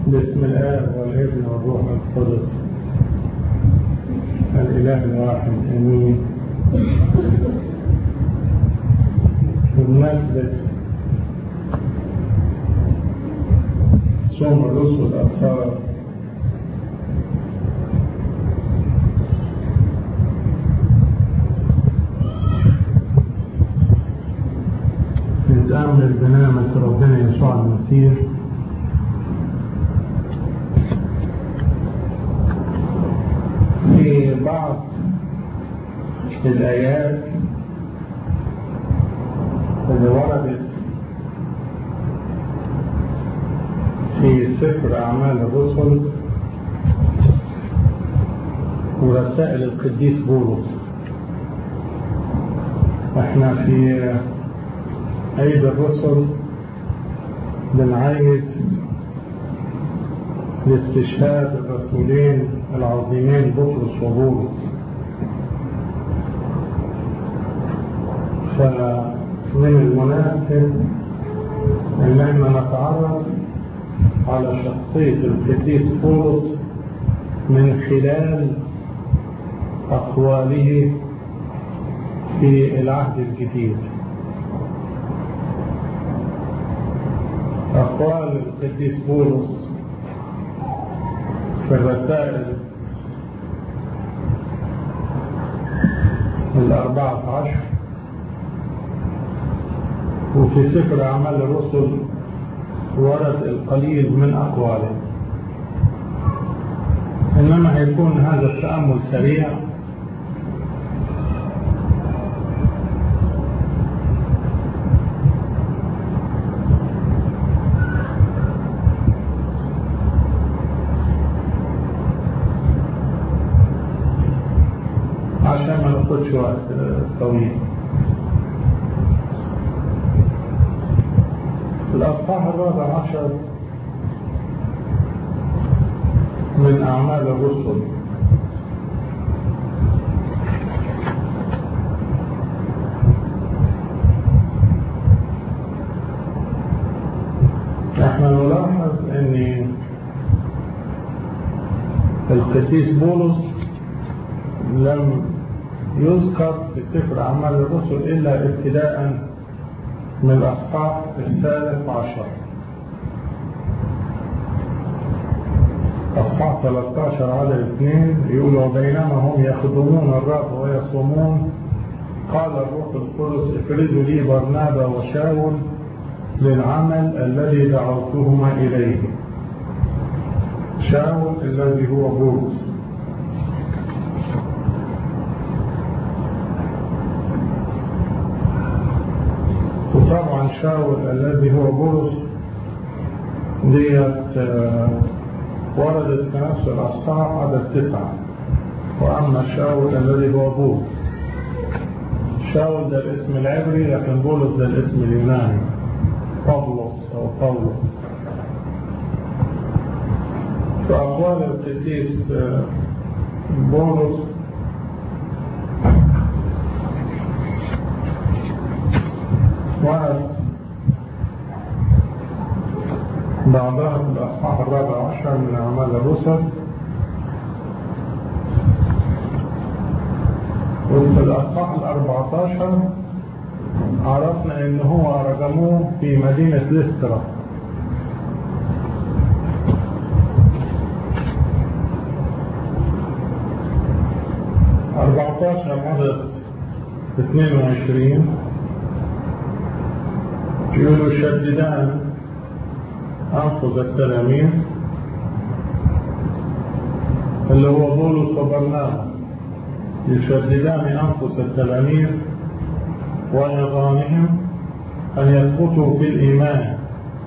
باسم الآب والابن والروح القدس الإله الواحد أمين بمناسبة صوم الرسل الأطهار نتأمل بنعمة ربنا يسوع المسيح في بعض الآيات اللي وردت في سفر أعمال الرسل ورسائل القديس بولس احنا في عيد الرسل بنعيد لاستشهاد الرسولين العظيمين بطرس وبولس فمن المناسب ان احنا نتعرف على شخصية القديس بولس من خلال أقواله في العهد الجديد أقوال القديس بولس في الرسائل الأربعة عشر وفي سفر أعمال الرسل ورد القليل من أقواله إنما هيكون هذا التأمل سريع عشان ما ناخدش وقت طويل الأصحاح الرابع عشر من أعمال الرسل احنا نلاحظ ان القديس بولس لم يذكر في سفر أعمال الرسل إلا ابتداء من الأصحاح الثالث عشر أصحاح 13 على الاثنين يقول وبينما هم يخدمون الرب ويصومون قال الروح القدس افرزوا لي برنابا وشاول للعمل الذي دعوتهما إليه شاول الذي هو بولس وطبعا شاول الذي هو بولس ديت وردت في نفس الأصحاح عدد تسعة وأما شاول الذي هو بولس شاول ده الاسم العبري لكن بولس ده الاسم اليوناني بابلوس أو باولوس في أقوال القديس بولس ورد بعضها في الأصحاح الرابع عشر من أعمال الرسل وفي الأصحاح الأربعة عشر عرفنا إن هو رجموه في مدينة لسترا أربعة عشر عدد اثنين وعشرين يقولوا شددان أنفذ التلاميذ اللي هو بولس وبرنامج يشددان أنفس التلاميذ ونظامهم أن يثبتوا في الإيمان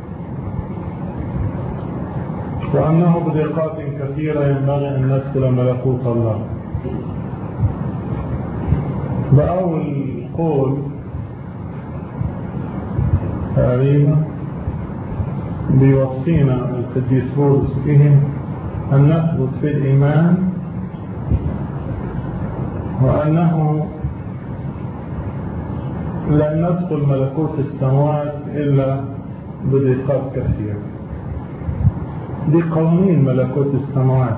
وأنه بدقات كثيرة ينبغي أن ندخل ملكوت الله بأول قول تقريبا بيوصينا القديس بولس فيهم أن نثبت في الإيمان وأنه لن ندخل ملكوت السماوات إلا بضيقات كثيرة دي قوانين ملكوت السماوات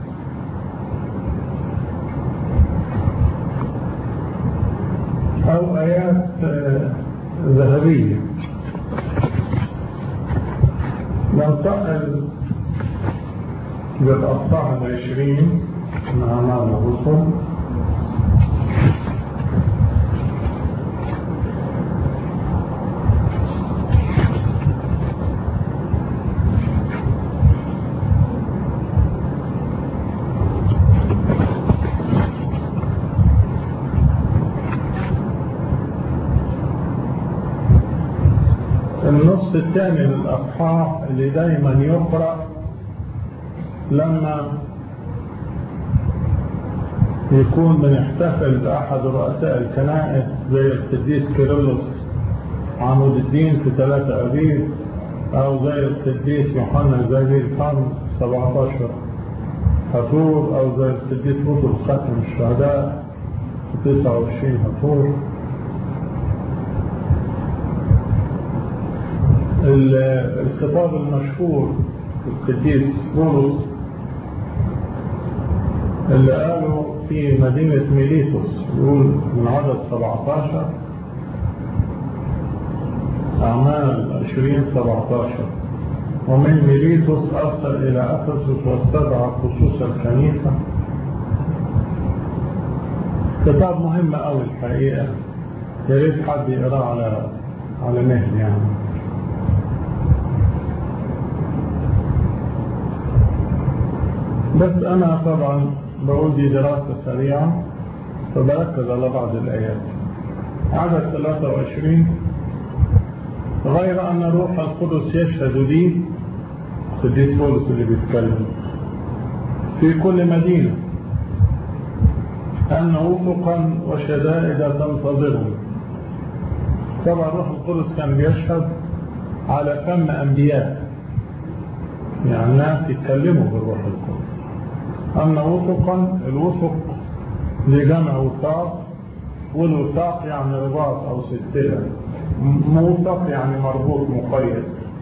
أو آيات ذهبية ننتقل للأصحاح العشرين من أعمال الرسل النص الثاني للأصحاح اللي دايما يقرأ لما يكون بنحتفل بأحد رؤساء الكنائس زي القديس كيرلس عمود الدين في ثلاثة أبيب أو زي القديس يوحنا زي القرن 17 هطور أو زي القديس بطرس ختم الشهداء في 29 هطور الخطاب المشهور القديس بولس اللي قاله في مدينة ميليتوس يقول من عدد 17 أعمال 20 17 ومن ميليتوس أرسل إلى أفسس واستدعى خصوص الكنيسة كتاب مهم أوي الحقيقة يا ريت حد يقراه على على مهل يعني بس أنا طبعا بقول دي دراسة سريعة فبركز على بعض الآيات عدد 23 غير أن روح القدس يشهد لي قديس بولس اللي بيتكلم في كل مدينة أن أفقا وشدائد تنتظرهم طبعا روح القدس كان بيشهد على فم أنبياء يعني الناس يتكلموا بالروح القدس أما وثقا الوثق لجمع وثاق والوثاق يعني رباط أو سلسلة موثق يعني مربوط مقيد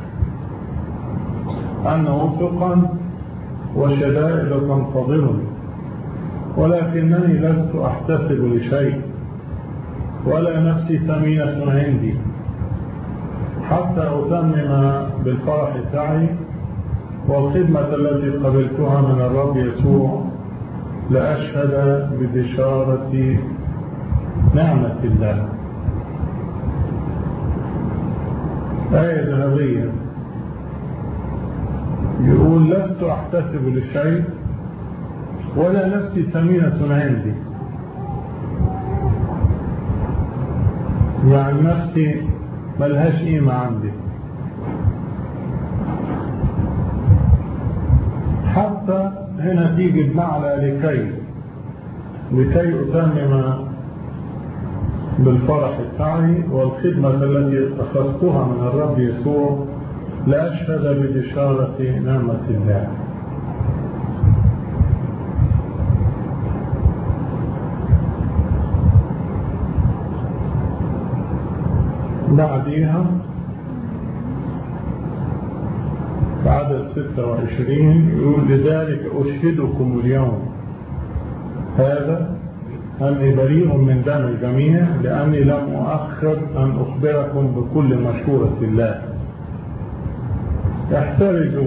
أن وثقا وشدائد تنتظرني ولكنني لست أحتسب لشيء ولا نفسي ثمينة عندي حتى أتمم بالفرح سعي والخدمة التي قبلتها من الرب يسوع لأشهد ببشارة نعمة الله آية ذهبية يقول لست أحتسب لشيء ولا نفسي ثمينة عندي يعني نفسي ملهاش قيمة عندي حتى هنا تيجي بمعنى لكي لكي أتمم بالفرح السعي والخدمة التي اتخذتها من الرب يسوع لأشهد ببشارة نعمة الله بعديها في عدد 26 يقول لذلك أشهدكم اليوم هذا أني بريء من دم الجميع لأني لم أؤخر أن أخبركم بكل مشورة الله احترزوا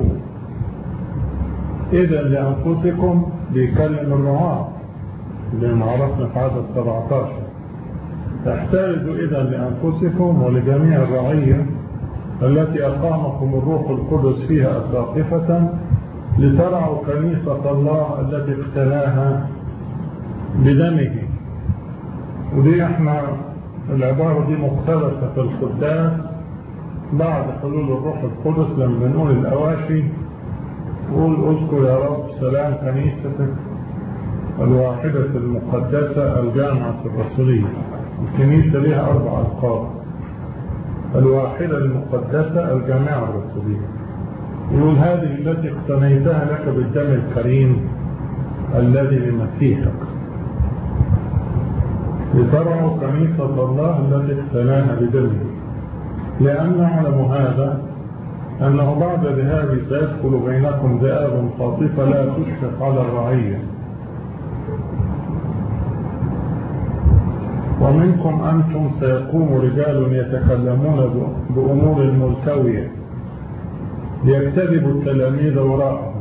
إذا لأنفسكم بيكلم الرعاة زي ما عرفنا في عدد 17 احترزوا إذا لأنفسكم ولجميع الرعية التي أقامكم الروح القدس فيها أساقفة لترعوا كنيسة الله التي اقتلاها بدمه ودي احنا العبارة دي مقتبسة في القداس بعد حلول الروح القدس لما بنقول الأواشي قول اذكر يا رب سلام كنيستك الواحدة المقدسة الجامعة الرسولية الكنيسة لها أربع ألقاب الواحدة المقدسة الجامعة الرسولية يقول هذه التي اقتنيتها لك بالدم الكريم الذي لمسيحك لترعوا كنيسة الله التي اقتناها بدمه لأن نعلم هذا أنه بعد ذهابي سيدخل بينكم ذئاب خاطفة لا تشفق على الرعية ومنكم أنتم سيقوم رجال يتكلمون بأمور ملتوية ليكتذبوا التلاميذ وراءهم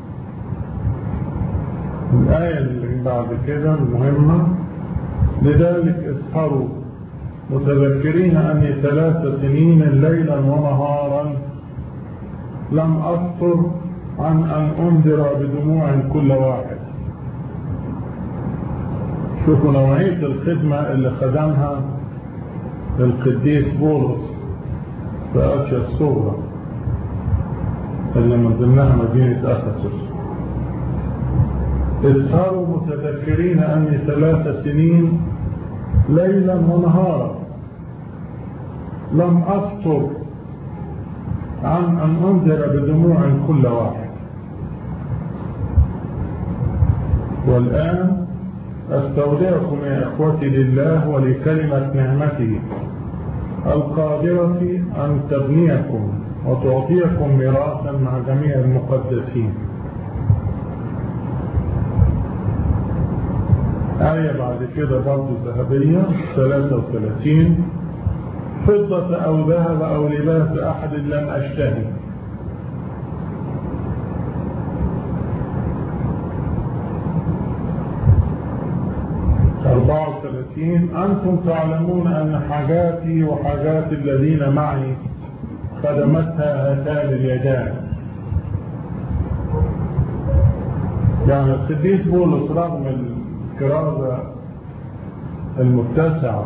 الآية اللي بعد كده المهمة لذلك اسهروا متذكرين أني ثلاث سنين ليلا ونهارا لم أفطر عن أن أنذر بدموع كل واحد شوفوا نوعية الخدمة اللي خدمها القديس بولس في آسيا الصغرى اللي من ضمنها مدينة أفسس اسهروا متذكرين أني ثلاث سنين ليلا ونهارا لم أفطر عن أن أنذر بدموع كل واحد والآن أستودعكم يا إخوتي لله ولكلمة نعمته القادرة أن تبنيكم وتعطيكم ميراثا مع جميع المقدسين آية بعد كده برضه ذهبية 33 فضة أو ذهب أو لباس أحد لم أشتهي أربعة وثلاثين أنتم تعلمون أن حاجاتي وحاجات الذين معي خدمتها هاتان اليدان يعني القديس بولس رغم الكرازة المتسعة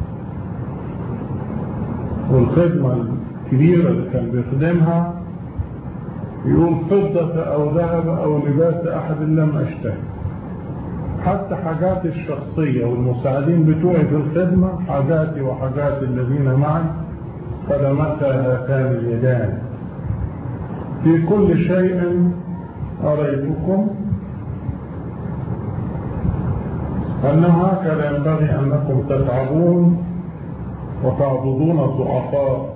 والخدمة الكبيرة اللي كان بيخدمها يقول فضة أو ذهب أو لباس أحد لم أشتهي حتى حاجاتي الشخصية والمساعدين بتوعي في الخدمة حاجاتي وحاجات الذين معي خدمتها هاتان اليدان في كل شيء أريتكم أنه هكذا ينبغي أنكم تتعبون وتعبدون الضعفاء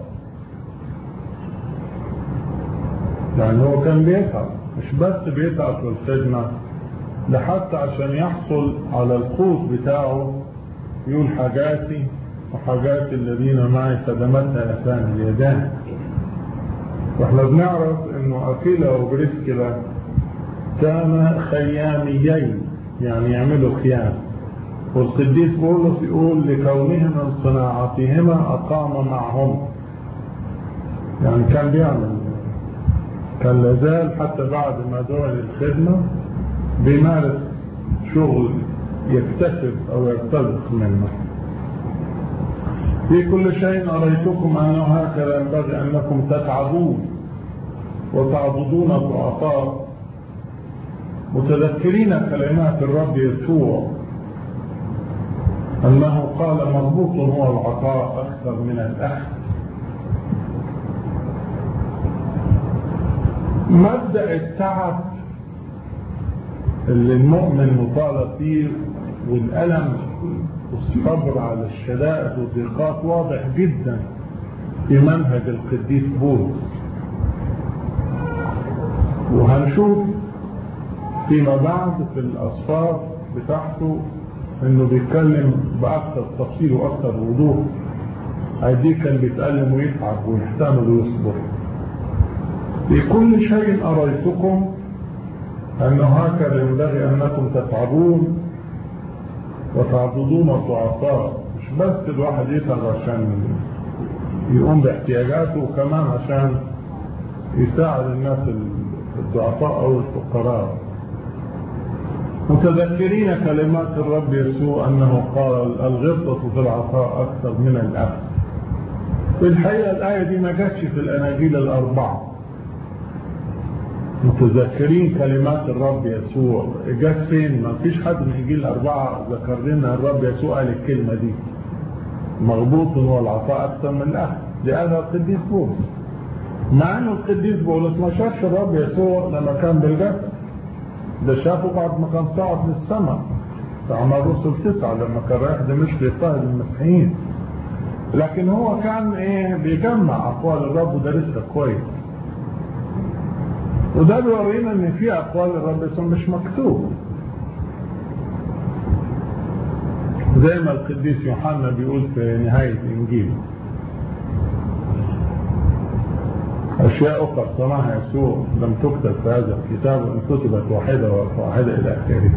يعني هو كان بيتعب مش بس بيتعب في الخدمة ده حتى عشان يحصل على القوت بتاعه يقول حاجاتي وحاجات الذين معي خدمتها أسان اليدان واحنا بنعرف انه أكيلا وبريسكلا كان خياميين يعني يعملوا خيام والقديس بولس يقول لكونهم من صناعتهما أقام معهم يعني كان بيعمل كان لازال حتى بعد ما دعا للخدمة بيمارس شغل يكتسب أو يرتزق منه في كل شيء أريتكم أنه هكذا ينبغي أنكم تتعبون وتعبدون الضعفاء متذكرين كلمات الرب يسوع أنه قال مربوط هو العطاء أكثر من الأخذ مبدأ التعب اللي المؤمن مطالب فيه والألم والصبر على الشدائد والضيقات واضح جدا في منهج القديس بولس وهنشوف فيما بعد في الأصفار بتاعته انه بيتكلم باكثر تفصيل واكثر وضوح قد كان بيتألم ويتعب ويحتمل ويصبر في كل شيء أريتكم أنه هكذا ينبغي أنكم تتعبون وتعبدون الضعفاء مش بس الواحد يتعب عشان يقوم باحتياجاته وكمان عشان يساعد الناس الضعفاء أو الفقراء متذكرين كلمات الرب يسوع أنه قال الغبطة في العطاء أكثر من الأخذ في الحقيقة الآية دي ما جاتش في الأناجيل الأربعة متذكرين كلمات الرب يسوع جت فين ما فيش حد من الانجيل الاربعه ذكر لنا الرب يسوع قال الكلمه دي مغبوط هو العطاء اكثر من الاخذ لقالها القديس بولس مع انه القديس بولس ما شافش الرب يسوع لما كان بالجسد ده شافه بعد ما كان صعد للسماء في اعمال الرسل تسعه لما كان رايح دمشق يضطهد المسيحيين لكن هو كان ايه بيجمع اقوال الرب ودارسها كويس وده بيورينا ان في اقوال الرب بس مش مكتوب زي ما القديس يوحنا بيقول في نهاية انجيله أشياء أخرى صنعها يسوع لم تكتب في هذا الكتاب وإن كتبت واحدة واحدة إلى آخره.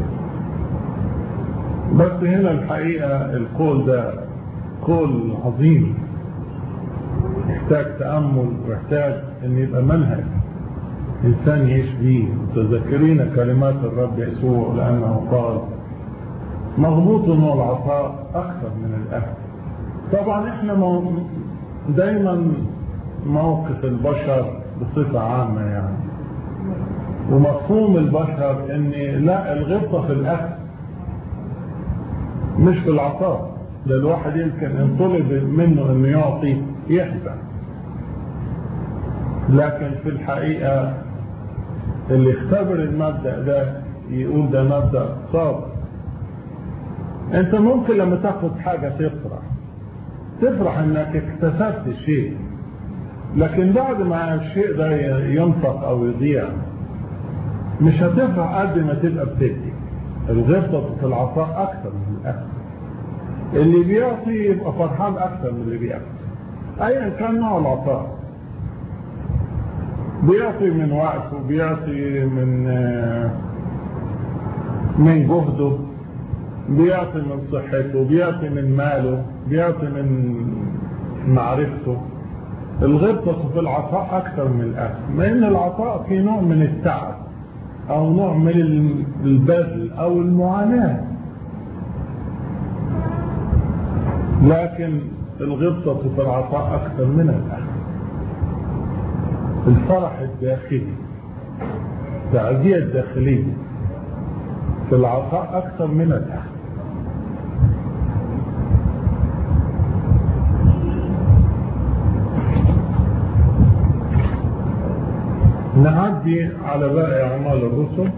بس هنا الحقيقة القول ده قول عظيم يحتاج تأمل ويحتاج أن يبقى منهج إنسان يعيش بيه متذكرين كلمات الرب يسوع لأنه قال مغبوط هو العطاء أكثر من الأهل طبعا احنا دايما موقف البشر بصفة عامة يعني ومفهوم البشر ان لا الغبطة في الاكل مش في العطاء ده الواحد يمكن ان طلب منه انه يعطي يحزن لكن في الحقيقة اللي اختبر المبدأ ده يقول ده مبدأ صادق انت ممكن لما تاخد حاجة تفرح تفرح انك اكتسبت شيء لكن بعد ما الشيء ده ينفق او يضيع مش هتفرح قد ما تبقى بتدي الغبطة في العطاء اكثر من الاكل اللي بيعطي يبقى فرحان اكثر من اللي بياخد ايا كان نوع العطاء بيعطي من وقته بيعطي من من جهده بيعطي من صحته بيعطي من ماله بيعطي من معرفته الغبطة في العطاء أكثر من الأكل مع إن العطاء في نوع من التعب أو نوع من البذل أو المعاناة لكن الغبطة في العطاء أكثر من الأكل الفرح الداخلي التعزية الداخلية في العطاء أكثر من الأكل نعدي على باقي أعمال الرسل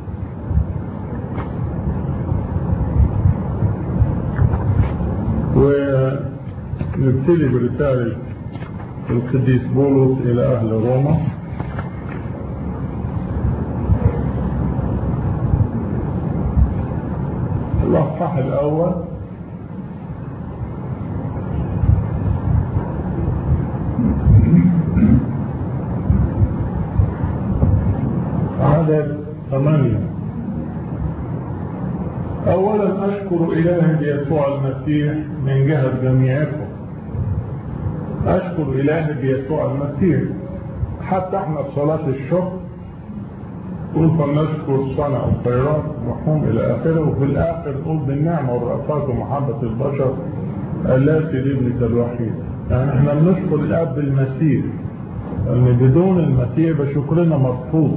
ونبتدي برسالة القديس بولس إلى أهل روما الأصحاح الأول عدد ثمانية أولا أشكر إلهي بيسوع المسيح من جهة جميعكم أشكر إلهي بيسوع المسيح حتى احنا في صلاة الشكر قل فلنشكر صنع الخيرات محوم إلى آخره وفي الآخر قل بالنعمة والرأفات ومحبة البشر التي لابنك الوحيد يعني احنا بنشكر الأب المسيح لأن بدون المسيح يبقى شكرنا مرفوض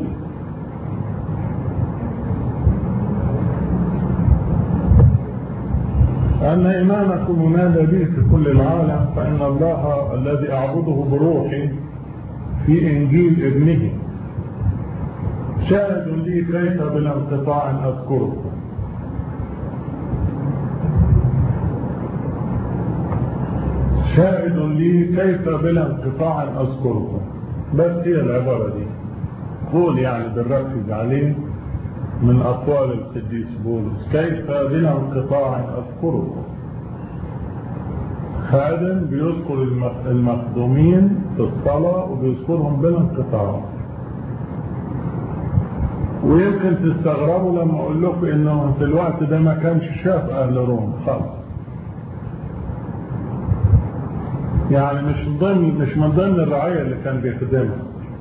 أن إيمانكم ينادى به في كل العالم فإن الله الذي أعبده بروحي في إنجيل ابنه شاهد لي كيف بلا انقطاع أذكركم شاهد لي كيف بلا انقطاع أذكركم بس هي العبارة دي قول يعني بنركز عليه من أقوال القديس بولس كيف بلا انقطاع أذكركم خادم بيذكر المخدومين في الصلاة وبيذكرهم بلا انقطاع ويمكن تستغربوا لما اقول لكم انه في الوقت ده ما كانش شاف اهل روم خالص يعني مش ضمن مش من ضمن الرعايه اللي كان بيخدمها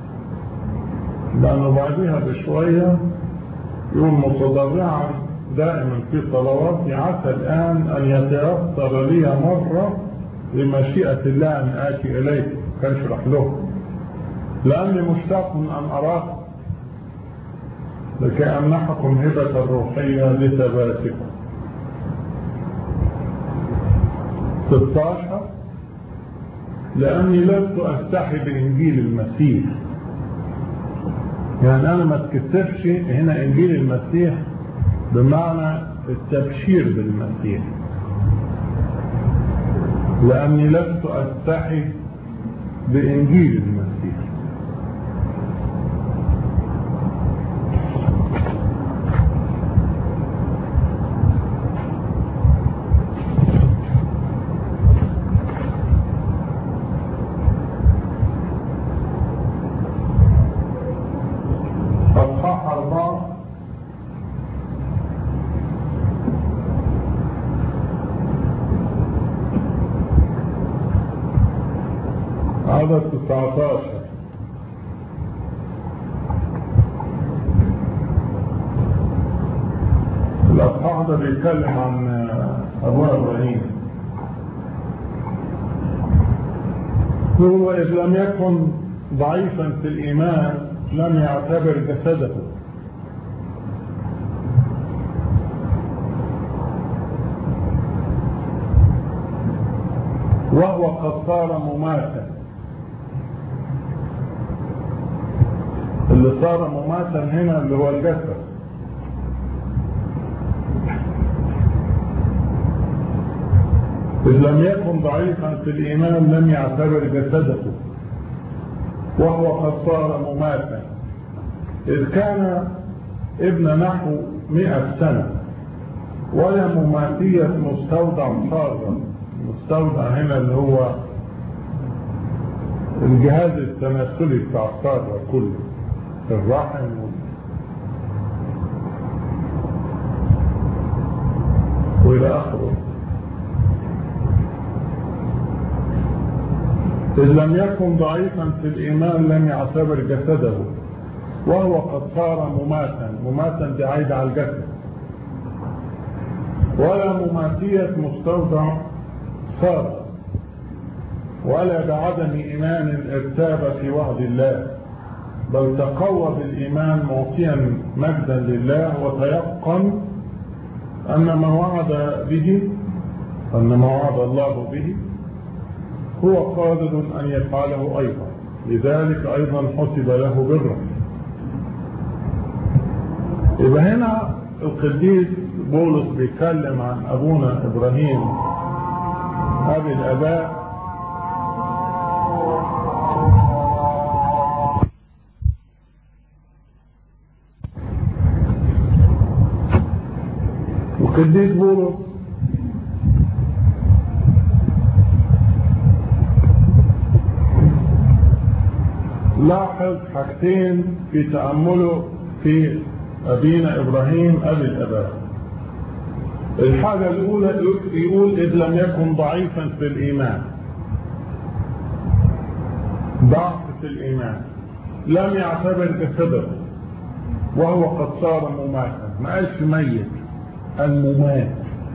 لانه بعدها بشويه يقول متضرعا دائما في صلواتي عسى الان ان يتيسر لي مره لمشيئه الله ان اتي اليكم كان يشرح له لاني مشتاق ان اراكم لكي أمنحكم هبة الروحية لثباتكم 16 لأني لست أستحي بإنجيل المسيح يعني أنا ما اتكسفش هنا إنجيل المسيح بمعنى التبشير بالمسيح لأني لست أستحي بإنجيل المسيح عدد 19 الأصحاح ده بيتكلم عن أبواب إبراهيم هو إذ لم يكن ضعيفا في الإيمان لم يعتبر جسده وهو قد صار مماتا اللي صار مماتا هنا اللي هو الجسد إذ لم يكن ضعيفا في الإيمان لم يعتبر جسده وهو قد صار مماتا إذ كان ابن نحو مئة سنة ولا مماتية مستودع صارا مستودع هنا اللي هو الجهاز التناسلي بتاع الصارة كله الرحم وإلى آخره إذ لم يكن ضعيفا في الإيمان لم يعتبر جسده وهو قد صار مماتا مماتا دي عايدة على الجسد ولا مماتية مستودع صار ولا بعدم إيمان ارتاب في وعد الله بل تقوى بالإيمان معطيا مجدا لله وتيقن أن ما وعد به أن ما وعد الله به هو قادر أن يفعله أيضا لذلك أيضا حسب له برا يبقى هنا القديس بولس بيتكلم عن أبونا إبراهيم أبي الآباء وقديس بولس لاحظ حاجتين في تأمله في أبينا إبراهيم أبي الأباء الحاجة الأولى يقول إذ لم يكن ضعيفا في الإيمان ضعف في الإيمان لم يعتبر جسده وهو قد صار مماتا ما قالش ميت الممات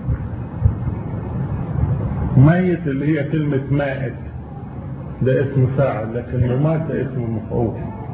ميت اللي هي كلمة مائت ده اسم فاعل لكن ممات ده اسم مفعول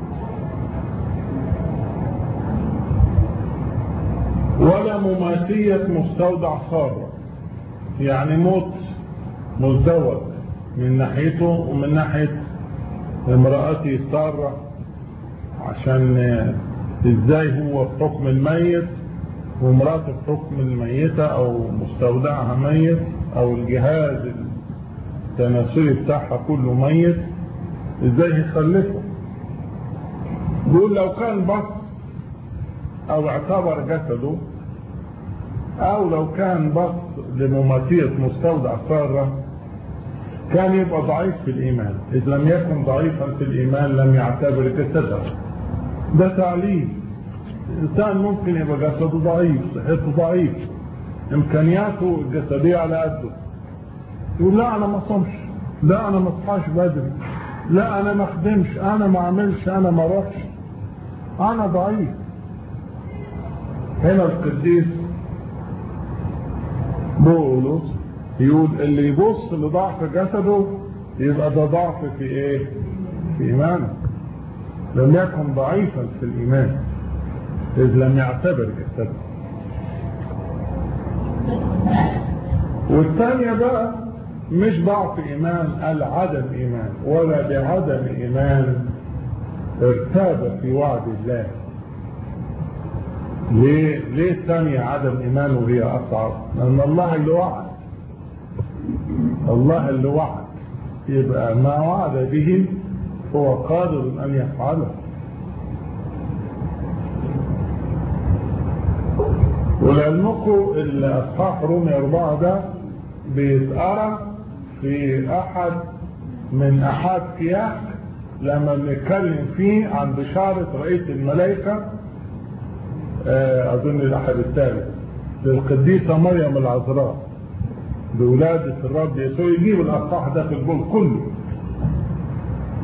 ولا مماتية مستودع صار يعني موت مزدوج من ناحيته ومن ناحية امرأته سارة عشان ازاي هو في حكم الميت ومراته في حكم الميتة او مستودعها ميت او الجهاز التناسلي بتاعها كله ميت ازاي يخلفه بيقول لو كان بص او اعتبر جسده او لو كان بص لمماتية مستودع سارة كان يبقى ضعيف في الايمان اذ لم يكن ضعيفا في الايمان لم يعتبر جسده ده تعليم الانسان ممكن يبقى جسده ضعيف صحته ضعيف امكانياته الجسدية على قده يقول لا انا ما صمش لا انا ما اصحاش بدري لا انا ما اخدمش انا ما اعملش انا ما اروحش انا ضعيف هنا القديس بولس يقول اللي يبص لضعف جسده يبقى ده ضعف في ايه في ايمانه لم يكن ضعيفا في الايمان اذ لم يعتبر جسده والثانية بقى مش ضعف ايمان قال عدم ايمان ولا بعدم ايمان ارتاب في وعد الله ليه ليه الثانية عدم ايمان وهي اصعب لان الله اللي وعد الله اللي وعد يبقى ما وعد به هو قادر ان يفعله ولعلمكم الاصحاح رومي اربعة ده بيتقرا في احد من احاد كياك لما بنتكلم فيه عن بشارة رئيس الملائكة اظن الاحد الثالث للقديسة مريم العذراء بولادة الرب يسوع يجيب الاصحاح ده في الجول كله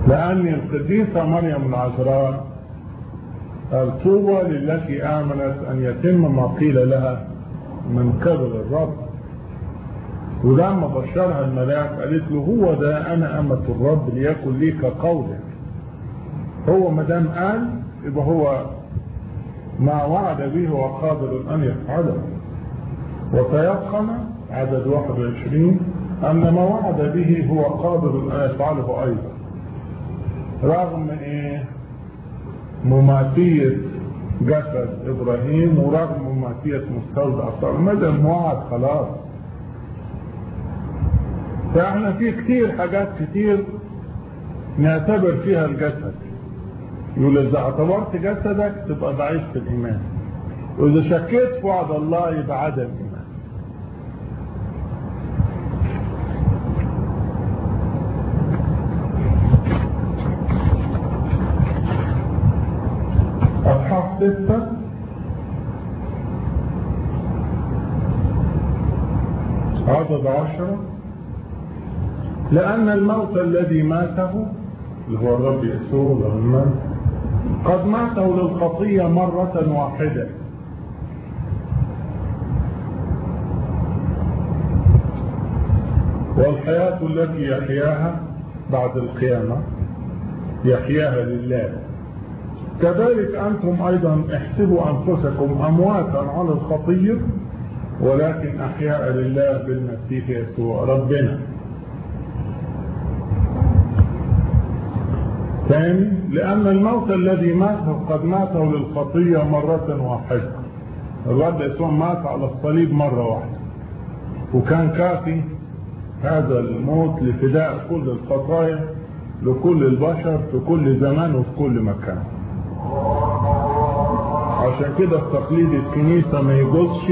لأن القديسة مريم العذراء قال طوبى للتي آمنت أن يتم ما قيل لها من قبل الرب ولما بشرها الملاك قالت له هو ده أنا أمة الرب ليكن لي كقولك هو ما دام قال يبقى هو ما وعد به هو قادر أن يفعله وتيقن عدد 21 أن ما وعد به هو قادر أن يفعله أيضا رغم إيه مماتية جسد إبراهيم ورغم مماتية مستودع صار مدى موعد خلاص فاحنا في كتير حاجات كتير نعتبر فيها الجسد يقول إذا اعتبرت جسدك تبقى ضعيف في الإيمان وإذا شكيت في وعد الله يبقى عدم إيمان أصحاح ستة عدد عشرة لأن الموت الذي ماته اللي هو الرب يسوع لما قد ماته للخطية مرة واحدة والحياة التي يحياها بعد القيامة يحياها لله كذلك أنتم أيضا احسبوا أنفسكم أمواتا على الخطية ولكن أحياء لله بالمسيح يسوع ربنا ثاني لأن الموت الذي ماته قد ماته للخطية مرة واحدة الرب يسوع مات على الصليب مرة واحدة وكان كافي هذا الموت لفداء كل الخطايا لكل البشر في كل زمان وفي كل مكان عشان كده في تقليد الكنيسة ما يجوزش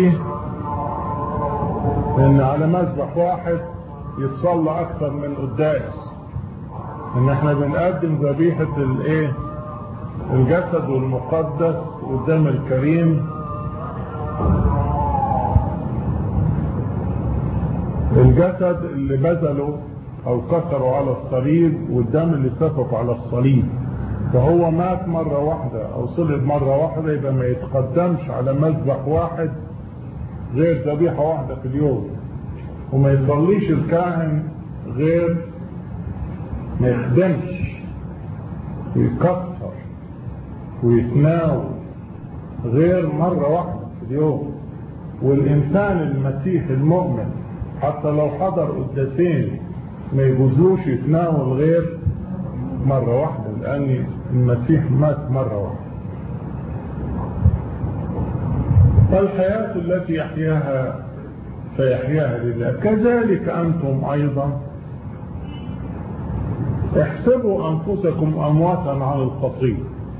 ان على مذبح واحد يتصلى اكثر من قداس ان احنا بنقدم ذبيحة الايه الجسد والمقدس والدم الكريم الجسد اللي بذله او كسروا على الصليب والدم اللي سفك على الصليب فهو مات مرة واحدة او صلب مرة واحدة يبقى ما يتقدمش على مذبح واحد غير ذبيحة واحدة في اليوم وما يصليش الكاهن غير ما يخدمش ويكسر ويتناول غير مرة واحدة في اليوم والإنسان المسيح المؤمن حتى لو حضر قداسين ما يجوزوش يتناول غير مرة واحدة لأن المسيح مات مرة واحدة فالحياة التي يحياها فيحياها لله كذلك أنتم أيضا احسبوا أنفسكم أمواتا على الخطية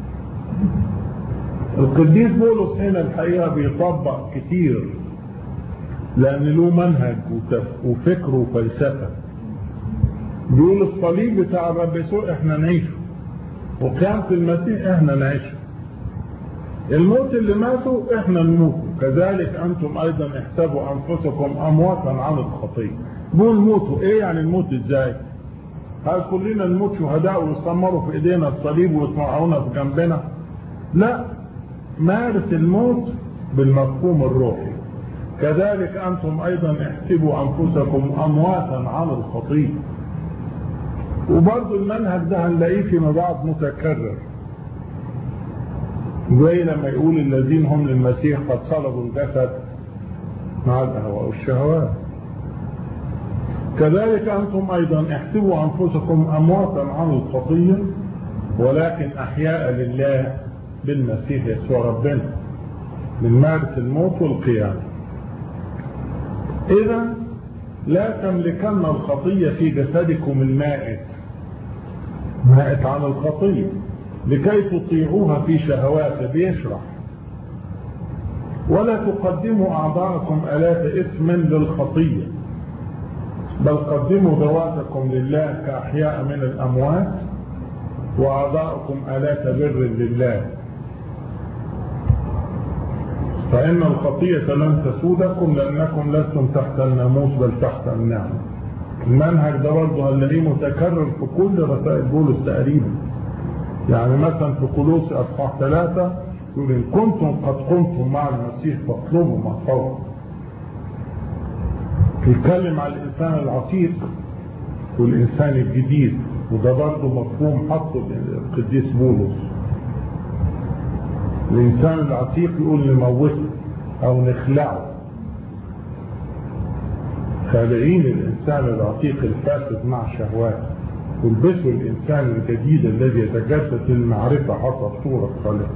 القديس بولس هنا الحقيقة بيطبق كتير لأن له منهج وفكر وفلسفة بيقول الصليب بتاع الرب يسوع احنا نعيشه وقيامة المسيح احنا نعيشه الموت اللي ماتوا احنا نموت كذلك انتم ايضا احسبوا انفسكم امواتا عن الخطيه بيقول موتوا ايه يعني الموت ازاي هل كلنا نموت شهداء ويسمروا في ايدينا الصليب ويسمعونا في جنبنا لا مارس الموت بالمفهوم الروحي كذلك انتم ايضا احسبوا انفسكم امواتا عن الخطيه وبرضه المنهج ده هنلاقيه فيما بعد متكرر زي لما يقول الذين هم للمسيح قد صلبوا الجسد مع الأهواء والشهوات كذلك أنتم أيضا احسبوا أنفسكم أمواتا عن الخطية ولكن أحياء لله بالمسيح يسوع ربنا من مارس الموت والقيامة إذا لا تملكن الخطية في جسدكم المائت مائت عن الخطية لكي تطيعوها في شهوات بيشرح ولا تقدموا أعضاءكم آلات إثم للخطية بل قدموا ذواتكم لله كأحياء من الأموات وأعضاءكم آلات بر لله فإن الخطية لن تسودكم لأنكم لستم تحت الناموس بل تحت النعمة المنهج ده برضه هنلاقيه متكرر في كل رسائل بولس تقريبا يعني مثلا في كولوسي اصحاح ثلاثة يقول ان كنتم قد قمتم مع المسيح فاطلبوا ما فوق يتكلم على الانسان العتيق والانسان الجديد وده برضه مفهوم حطه القديس بولس الانسان العتيق يقول نموته او نخلعه خالعين الانسان العتيق الفاسد مع شهواته والبسوا الانسان الجديد الذي يتجسد المعرفه حسب صوره خالقه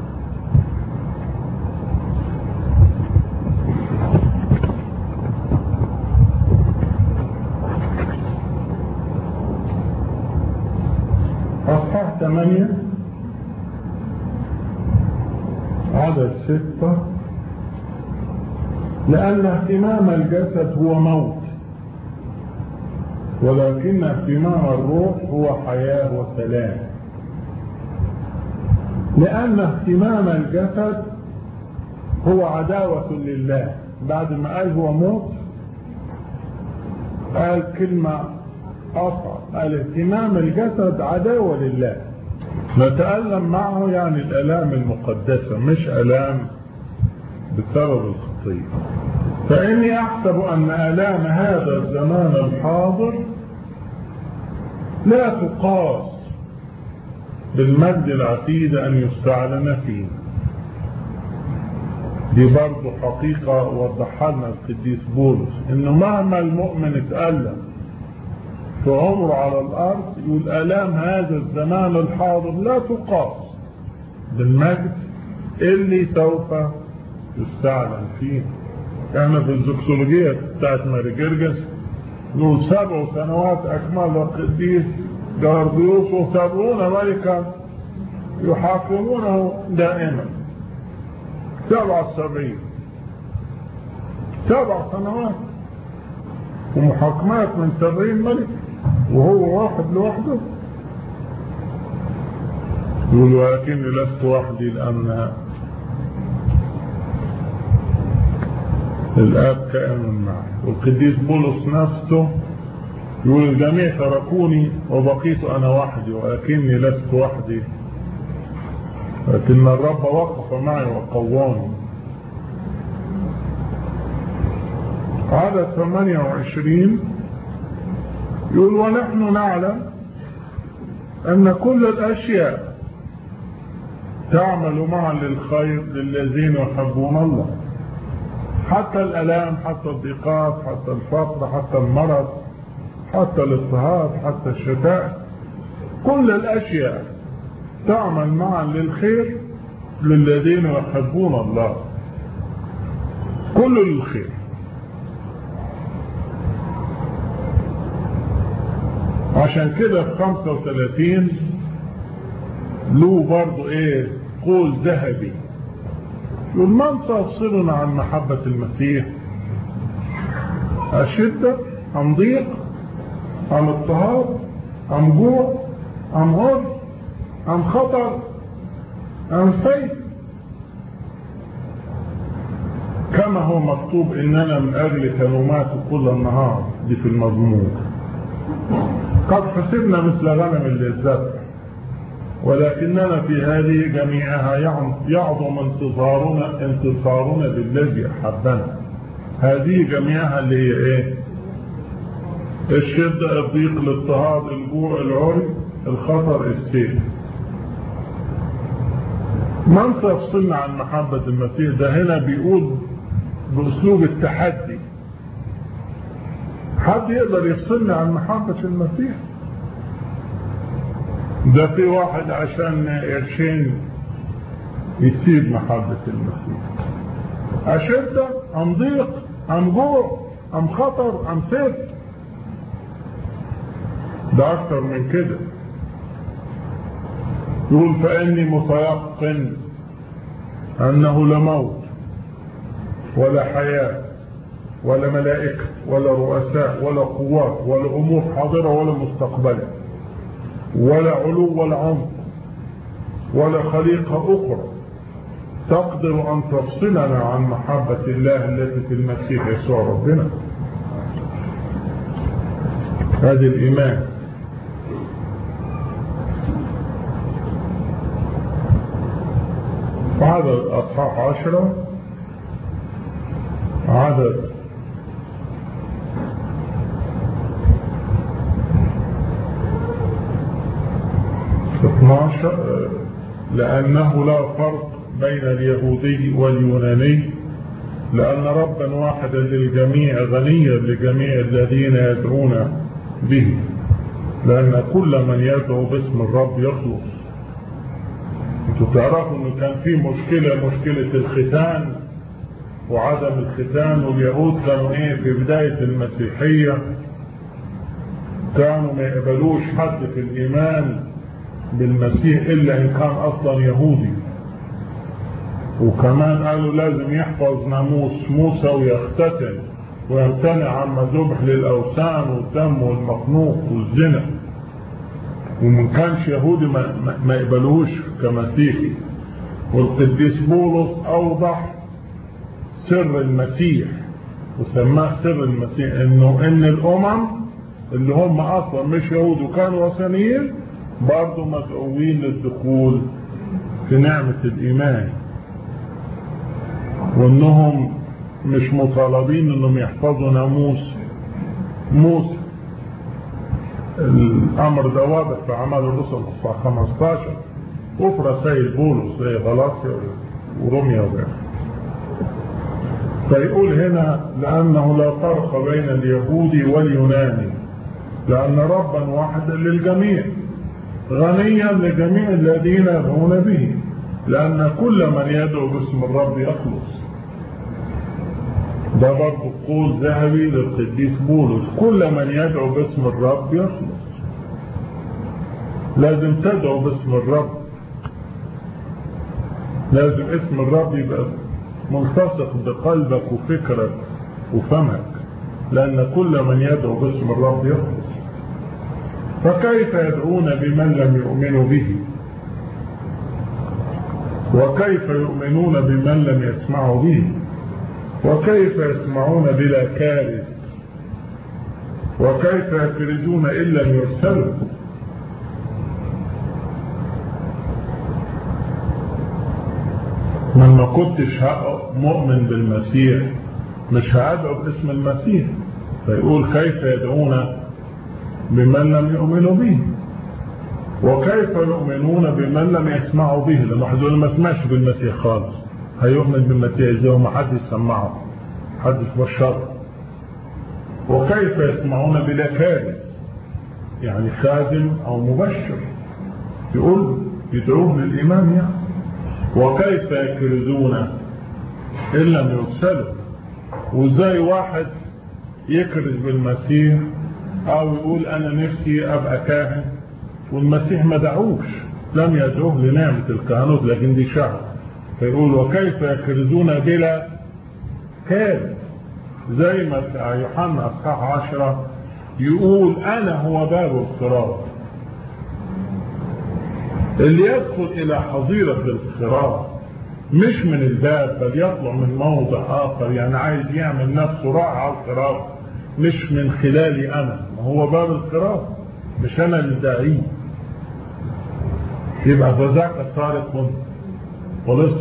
أصحاح ثمانية عدد ستة لأن اهتمام الجسد هو موت ولكن اهتمام الروح هو حياة وسلام لأن اهتمام الجسد هو عداوة لله بعد ما قال هو موت قال كلمة أصعب قال اهتمام الجسد عداوة لله نتألم معه يعني الآلام المقدسة مش آلام بسبب الخطية فإني أحسب أن آلام هذا الزمان الحاضر لا تقاس بالمجد العتيد أن يستعلن فيه دي برضه حقيقة وضحها لنا القديس بولس إنه مهما المؤمن اتألم في عمره على الأرض يقول آلام هذا الزمان الحاضر لا تقاس بالمجد اللي سوف يستعلن فيه احنا في الزكسولوجية بتاعت ماري جرجس نقول سبع سنوات أكمل القديس جارديوس وسبعون ملكا يحاكمونه دائما سبع سبعين سبع سنوات ومحاكمات من سبعين ملك وهو واحد لوحده يقول ولكني لست وحدي لأن الآب كائن معي والقديس بولس نفسه يقول الجميع تركوني وبقيت أنا وحدي ولكني لست وحدي لكن الرب وقف معي وقواني عدد 28 يقول ونحن نعلم أن كل الأشياء تعمل معا للخير للذين يحبون الله حتى الألام حتى الضيقات حتى الفقر حتى المرض حتى الاضطهاد حتى الشتاء كل الأشياء تعمل معا للخير للذين يحبون الله كل الخير عشان كده في 35 له برضه ايه قول ذهبي يقول من سيفصلنا عن محبة المسيح الشدة أم ضيق أم اضطهاد أم جوع أم غر أم خطر أم سيف كما هو مكتوب إننا من أجلك نمات كل النهار دي في المضمون قد حسبنا مثل غنم للذبح ولكننا في هذه جميعها يعظم انتصارنا انتصارنا بالذي احبنا هذه جميعها اللي هي ايه الشدة الضيق الاضطهاد الجوع العري الخطر السيف من سيفصلنا عن محبة المسيح ده هنا بيقول بأسلوب التحدي حد يقدر يفصلنا عن محبة المسيح ده في واحد عشان قرشين يسيب محبة المسيح أشدة أم ضيق أم جوع أم خطر أم سيف ده أكتر من كده يقول فإني متيقن أنه لا موت ولا حياة ولا ملائكة ولا رؤساء ولا قوات ولا أمور حاضرة ولا مستقبلة ولا علو ولا عمق ولا خليقة أخرى تقدر أن تفصلنا عن محبة الله التي في المسيح يسوع ربنا هذا الإيمان وعدد أصحاح عشرة عدد اثناشر لأنه لا فرق بين اليهودي واليوناني لأن ربا واحدا للجميع غنيا لجميع الذين يدعون به لأن كل من يدعو باسم الرب يخلص انتوا تعرفوا انه كان في مشكلة مشكلة الختان وعدم الختان واليهود كانوا ايه في بداية المسيحية كانوا ما يقبلوش حد في الإيمان بالمسيح إلا إن كان أصلا يهودي وكمان قالوا لازم يحفظ ناموس موسى ويختتن ويمتنع عما ذبح للأوثان والدم والمخنوق والزنا ومن كانش يهودي ما, ما يقبلوش كمسيحي والقديس بولس أوضح سر المسيح وسماه سر المسيح انه ان الامم اللي هم اصلا مش يهود وكانوا وثنيين برضه مدعوين للدخول في نعمة الإيمان وإنهم مش مطالبين إنهم يحفظوا ناموس موسى الأمر ده واضح في أعمال الرسل 15 وفي رسائل بولس زي غلاطيا وروميا وغيرها فيقول هنا لأنه لا فرق بين اليهودي واليوناني لأن ربا واحدا للجميع غنيا لجميع الذين يدعون به لأن كل من يدعو باسم الرب يخلص ده برضه قول ذهبي للقديس بولس كل من يدعو باسم الرب يخلص لازم تدعو باسم الرب لازم اسم الرب يبقى ملتصق بقلبك وفكرك وفمك لأن كل من يدعو باسم الرب يخلص فكيف يدعون بمن لم يؤمنوا به وكيف يؤمنون بمن لم يسمعوا به وكيف يسمعون بلا كارث وكيف يكرزون إن لم يرسلوا من ما كنتش مؤمن بالمسيح مش هأدعو باسم المسيح فيقول كيف يدعون بمن لم يؤمنوا به وكيف يؤمنون بمن لم يسمعوا به لما واحد يقول ما سمعش بالمسيح خالص هيؤمن بالمسيح ازاي وما حد يسمعه حد بشر وكيف يسمعون بلا كاذب يعني خادم او مبشر يقول يدعوه للايمان يعني وكيف يكرزون ان لم يرسلوا وازاي واحد يكرز بالمسيح او يقول انا نفسي ابقى كاهن والمسيح ما دعوش لم يدعوه لنعمة الكهنوت لكن دي شعب فيقول وكيف يكرزون بلا كاذب زي ما يوحنا اصحاح عشرة يقول انا هو باب الصراط اللي يدخل الى حظيرة الصراط مش من الباب بل يطلع من موضع اخر يعني عايز يعمل نفسه راعي على الصراط مش من خلالي انا هو باب الصراط مش انا اللي داعيه يبقى فذاك سارق ولص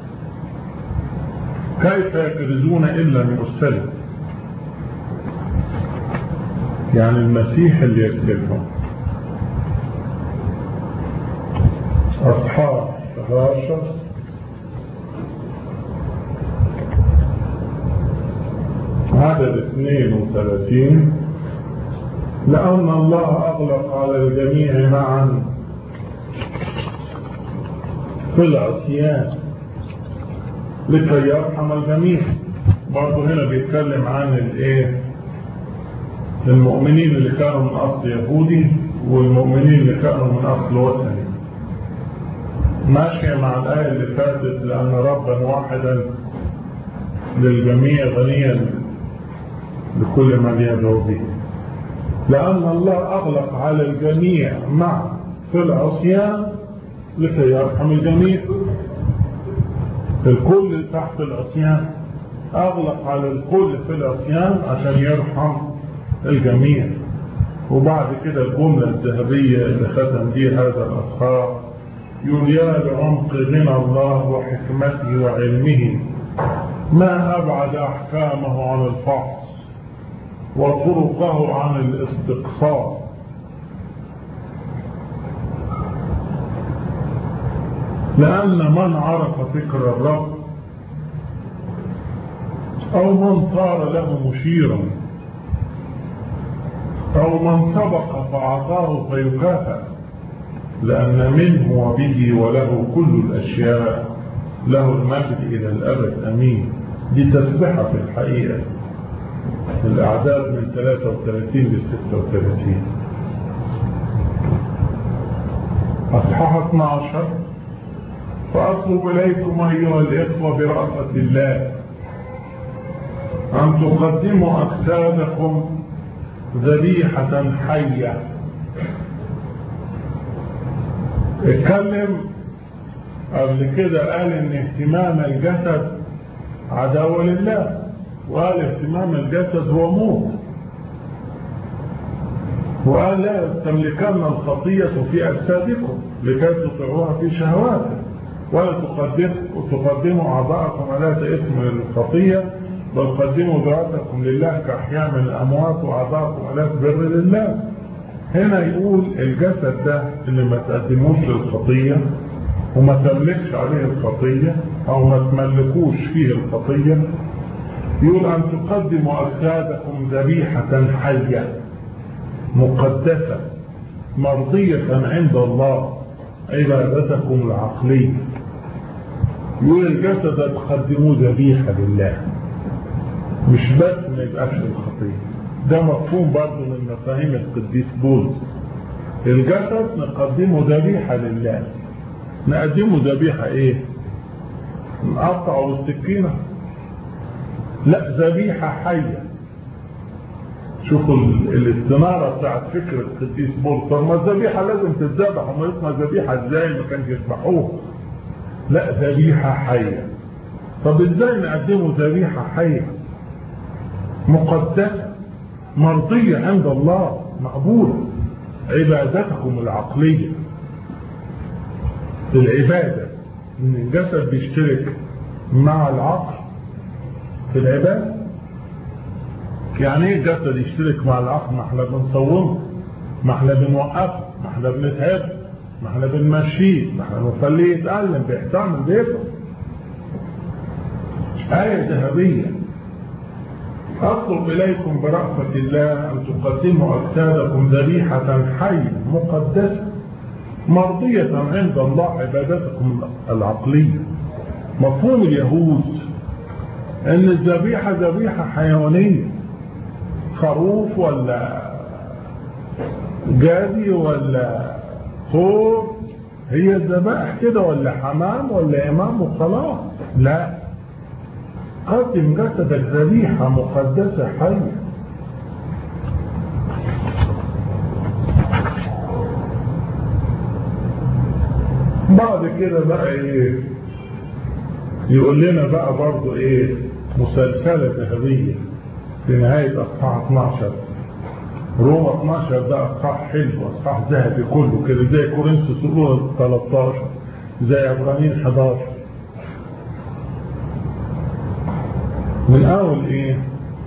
كيف يكرزون ان لم يرسلوا يعني المسيح اللي يرسلهم اصحاب 11 عدد 32 لأن الله أغلق على الجميع معا في العصيان لكي يرحم الجميع برضه هنا بيتكلم عن الايه المؤمنين اللي كانوا من اصل يهودي والمؤمنين اللي كانوا من اصل وثني ماشية مع الآية اللي فاتت لأن ربا واحدا للجميع غنيا لكل من يدعو به لأن الله أغلق على الجميع مع في العصيان لكي يرحم الجميع الكل تحت العصيان أغلق على الكل في العصيان عشان يرحم الجميع وبعد كده الجملة الذهبية اللي ختم بيها هذا الأصحاب يقول يا بعمق غنى الله وحكمته وعلمه ما أبعد أحكامه عن الفحص وطرقه عن الاستقصاء لأن من عرف فكر الرب أو من صار له مشيرا أو من سبق فأعطاه فيكافأ لأن منه وبه وله كل الأشياء له المجد إلى الأبد أمين دي تسبحة في الحقيقة الأعداد من 33 ل 36 أصحاح 12 فأطلب إليكم أيها الإخوة برأفة الله أن تقدموا أجسادكم ذبيحة حية اتكلم قبل كده قال ان اهتمام الجسد عداوة لله وقال اهتمام الجسد هو موت وقال لا تملكن الخطية في أجسادكم لكي تطيعوها في شهواتكم ولا تقدموا أعضاءكم على اسم الخطية بل قدموا ذواتكم لله كأحياء من الأموات وأعضاءكم على بر لله هنا يقول الجسد ده اللي ما تقدموش للخطية وما تملكش عليه الخطية أو ما تملكوش فيه الخطية يقول أن تقدموا أجسادكم ذبيحة حية مقدسة مرضية عند الله عبادتكم العقلية يقول الجسد تقدموه ذبيحة لله مش بس ما يبقاش الخطية ده مفهوم برضه من مفاهيم القديس بولس الجسد نقدمه ذبيحة لله نقدمه ذبيحة ايه نقطعه بالسكينة لا ذبيحة حية شوفوا الاستنارة بتاعت فكرة القديس بولس طب ما الذبيحة لازم تتذبح وما اسمها ذبيحة ازاي ما كانش يذبحوها لا ذبيحة حية طب ازاي نقدمه ذبيحة حية مقدسة مرضية عند الله مقبولة عبادتكم العقلية العبادة ان الجسد بيشترك مع العقل في العبادة يعني ايه الجسد يشترك مع العقل ما احنا بنصومه ما احنا بنوقفه ما احنا بنتعبه ما احنا بنمشيه ما احنا بنخليه يتألم بيحتمل بيفهم آية ذهبية أطلب إليكم برأفة الله أن تقدموا أجسادكم ذبيحة حية مقدسة مرضية عند الله عبادتكم العقلية مفهوم اليهود أن الذبيحة ذبيحة حيوانية خروف ولا جادي ولا ثور هي الذبائح كده ولا حمام ولا إمام وخلاص لا قدم جسدك ذبيحة مقدسة حية بعد كده بقى ايه يقول لنا بقى برضو ايه مسلسلة ذهبية في نهاية اصحاح 12 روما 12 ده اصحاح حلو اصحاح ذهبي كله كده زي كورنثوس الاولى 13 زي عبرانيين 11 من اول ايه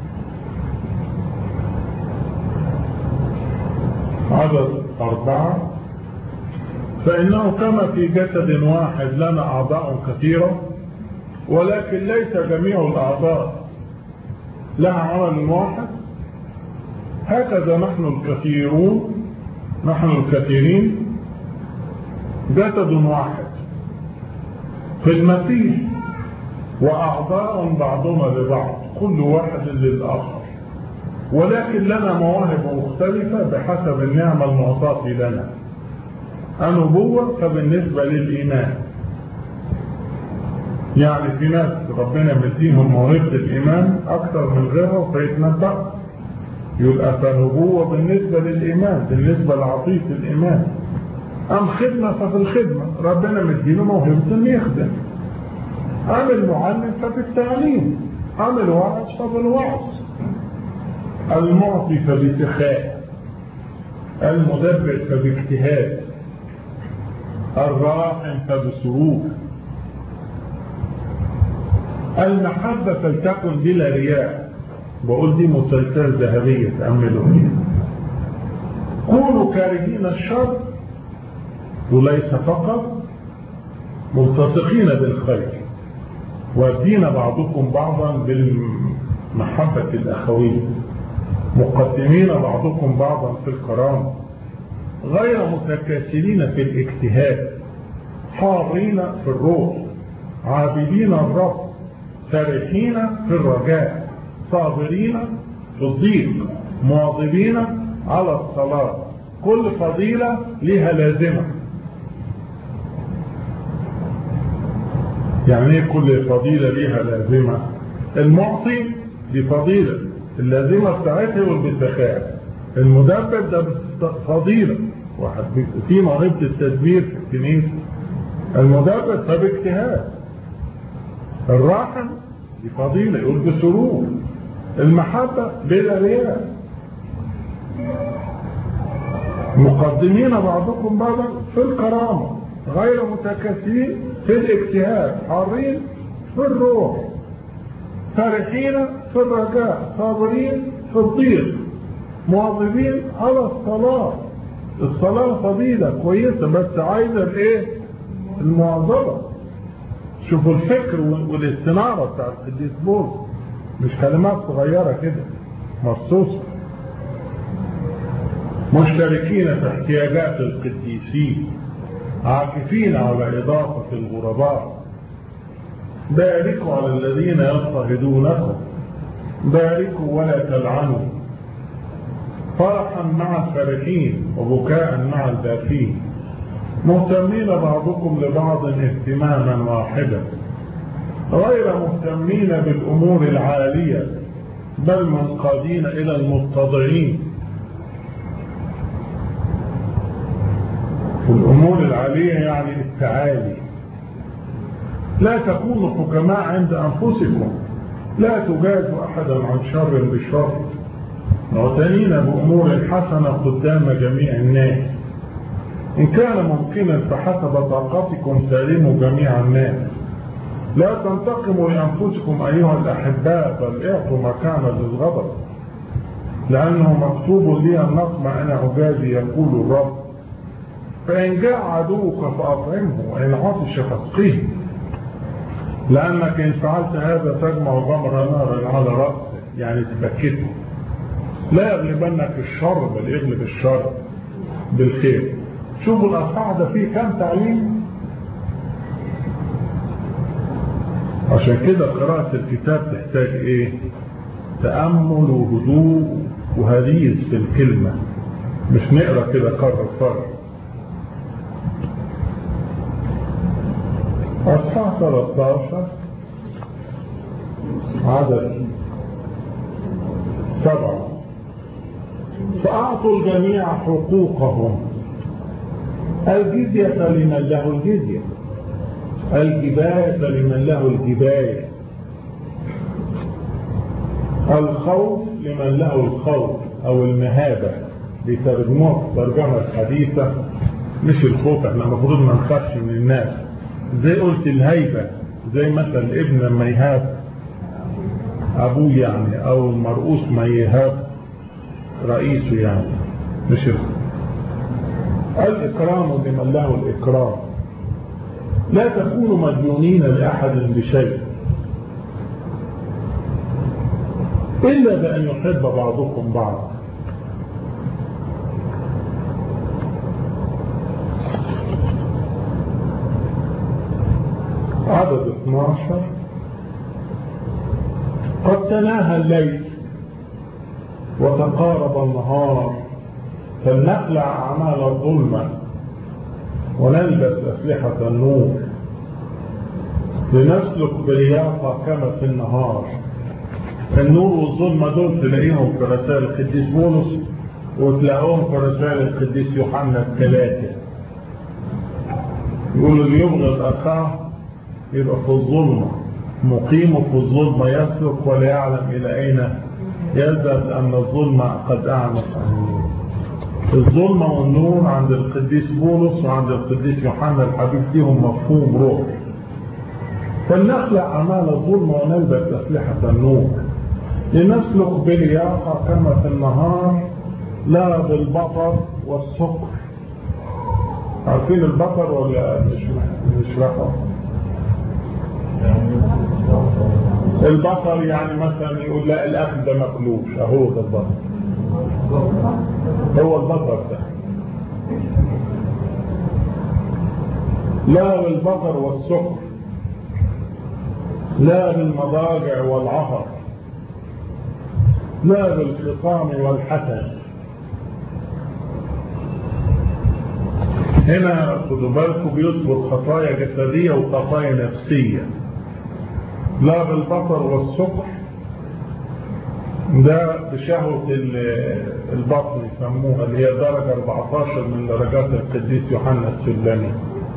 عدد اربعة فانه كما في جسد واحد لنا اعضاء كثيرة ولكن ليس جميع الاعضاء لها عمل واحد هكذا نحن الكثيرون نحن الكثيرين جسد واحد في المسيح وأعضاء بعضنا لبعض كل واحد للآخر ولكن لنا مواهب مختلفة بحسب النعمة المعطاة لنا النبوة فبالنسبة للإيمان يعني في ناس ربنا مديهم موهبة الإيمان أكثر من غيرهم فيتنبأوا يبقى فنبوة بالنسبة للإيمان بالنسبة لعطية الإيمان أم خدمة ففي الخدمة ربنا مدينه موهبة إنه يخدم أم المعلم ففي التعليم أم الوعظ ففي الوعظ المعطي فبسخاء المدبر فباجتهاد الراحم فبسرور المحبة فلتكن بلا رياء بقول دي مسلسل ذهبية تأملوا فيها كونوا كارهين الشر وليس فقط ملتصقين بالخير ودين بعضكم بعضا بالمحبة الأخوية مقدمين بعضكم بعضا في الكرامة غير متكاسلين في الاجتهاد حارين في الروح عابدين الرب فرحين في الرجاء صابرين في الضيق مواظبين على الصلاة كل فضيلة لها لازمة يعني ايه كل فضيلة لها لازمة المعطي دي فضيلة اللازمة بتاعتها والبسخاء المدبر ده فضيلة واحد في موهبة التدبير في الكنيسة المدبر فباجتهاد الراحم دي فضيلة يقول بسرور المحبة بلا رياء مقدمين بعضكم بعضا في الكرامة غير متكاسلين في الاجتهاد حارين في الروح فرحين في الرجاء صابرين في الضيق مواظبين على الصلاة الصلاة فضيلة كويسة بس عايزة الايه المواظبة شوفوا الفكر والاستنارة بتاع القديس بولس مش كلمات صغيرة كده مخصوصة مشتركين في احتياجات القديسين عاكفين على إضافة الغرباء باركوا على الذين يضطهدونكم باركوا ولا تلعنوا فرحا مع الفرحين وبكاء مع الباكين مهتمين بعضكم لبعض اهتماما واحدا غير مهتمين بالأمور العالية بل منقادين إلى المتضعين الأمور العالية يعني التعالي لا تكونوا حكماء عند أنفسكم لا تجازوا أحدا عن شر بشر معتنين بأمور حسنة قدام جميع الناس إن كان ممكنا فحسب طاقتكم سالموا جميع الناس لا تنتقموا لأنفسكم أيها الأحباء بل اعطوا مكانا للغضب لأنه مكتوب لي النقم أنا أجازي يقول الرب فإن جاء عدوك فأطعمه وإن عطش فاسقيه لأنك إن فعلت هذا تجمع غمر نارا على رأسك يعني تبكته لا يغلبنك الشر بل يغلب الشر بالخير شوفوا الأصحاح ده فيه كم تعليم عشان كده قراءة الكتاب تحتاج ايه تأمل وهدوء وهديث في الكلمة مش نقرا كده كرر كرر أصحاح 13 عدد سبعة فأعطوا الجميع حقوقهم الجزية لمن له الجزية الجباية لمن له الجباية الخوف لمن له الخوف أو المهابة بترجموها الترجمة الحديثة مش الخوف احنا المفروض ما نخافش من الناس زي قلت الهيبة زي مثلا الابن لما يهاب ابوه يعني او المرؤوس ما يهاب رئيسه يعني مش الإكرام لمن له الإكرام لا تكونوا مديونين لأحد بشيء إلا بأن يحب بعضكم بعضا عدد 12 قد تناهى الليل وتقارب النهار فلنخلع أعمال الظلمة ونلبس أسلحة النور لنسلك بلياقة كما في النهار النور والظلمة دول تلاقيهم في رسائل القديس بولس وتلاقوهم في رسائل القديس يوحنا الثلاثة يقولوا اللي يبغض أخاه يبقى في الظلمة مقيم في الظلمة يسلك ولا يعلم إلى أين يذهب أن الظلمة قد أعمت عن النور الظلمة والنور عند القديس بولس وعند القديس يوحنا الحبيب فيهم مفهوم روحي فلنخلع أعمال الظلم ونلبس أسلحة النور لنسلك بلياقة كما في النهار لا بالبطر والسكر عارفين البطر ولا مش مش رقم البطر يعني مثلا يقول لا الاكل ده مقلوش اهو ده البطر هو البطر ده لا بالبطر والسكر لا بالمضاجع والعهر لا بالخصام والحسد هنا خدوا بالكم بيطلب خطايا جسدية وخطايا نفسية لا بالبطر والسكر ده بشهوة البطن يسموها اللي هي درجة 14 من درجات القديس يوحنا السلمي